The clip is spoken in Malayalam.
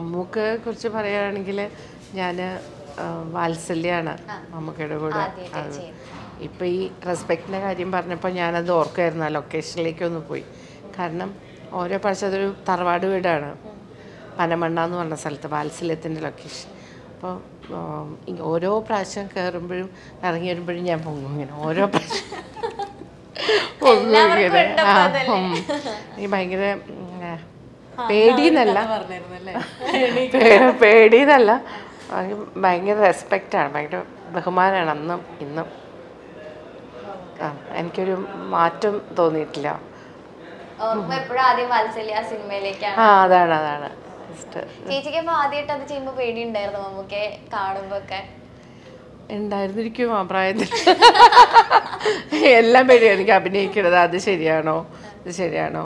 മമ്മൂക്കയെ കുറിച്ച് പറയുകയാണെങ്കിൽ ഞാൻ വാത്സല്യമാണ് മമ്മൂക്കയുടെ കൂടെ ആദ്യമായിട്ട് അത് ചെയ്യുന്നത്. ഇപ്പം ഈ റെസ്പെക്റ്റിൻ്റെ കാര്യം പറഞ്ഞപ്പോൾ ഞാനത് ഓർക്കുമായിരുന്നു ആ ലൊക്കേഷനിലേക്ക് ഒന്ന് പോയി കാരണം ഓരോ പ്രാവശ്യം അതൊരു തറവാട് വീടാണ് പനമണ്ണ എന്ന് പറഞ്ഞ സ്ഥലത്ത് വാത്സല്യത്തിൻ്റെ ലൊക്കേഷൻ അപ്പോൾ ഓരോ പ്രാവശ്യം കയറുമ്പോഴും ഇറങ്ങി വരുമ്പോഴും ഞാൻ പൊങ്ങും ഇങ്ങനെ ഓരോ പ്രാവശ്യം പൊങ്ങും എല്ലാവർക്കും ഇങ്ങനെ ഉണ്ടപ്പോ ആ, അതല്ലേ? ഉം. ഈ ഭയങ്കര ഉം, ആ, പേടിയെന്നല്ല പറഞ്ഞിരുന്നല്ലേ പേ- പേടിയെന്നല്ല ഭയങ്കര ഭയങ്കര റെസ്പെക്റ്റാണ് ഭയങ്കര ബഹുമാനമാണ് അന്നും ഇന്നും ആ എനിക്കൊരു മാറ്റം തോന്നിയിട്ടില്ല ഓർമ്മ എപ്പോഴും ആദ്യം വാത്സല്യ ആ സിനിമയിലേക്കാണ് ആ അതാണ് അതാണ് ജസ്റ്റ് ചേച്ചിക്ക് അപ്പൊ ആദ്യമായിട്ട് അത് ചെയ്യുമ്പോ പേടി ഉണ്ടായിരുന്നു മമ്മൂക്കെ കാണുമ്പോ ഒക്കെ ഉണ്ടായിരുന്നിരിക്കും ആ പ്രായത്തിൽ എല്ലാം പേടിയാണ് എനിക്ക് അഭിനയിക്കണത് അത് ശരിയാണോ ഇത് ശരിയാണോ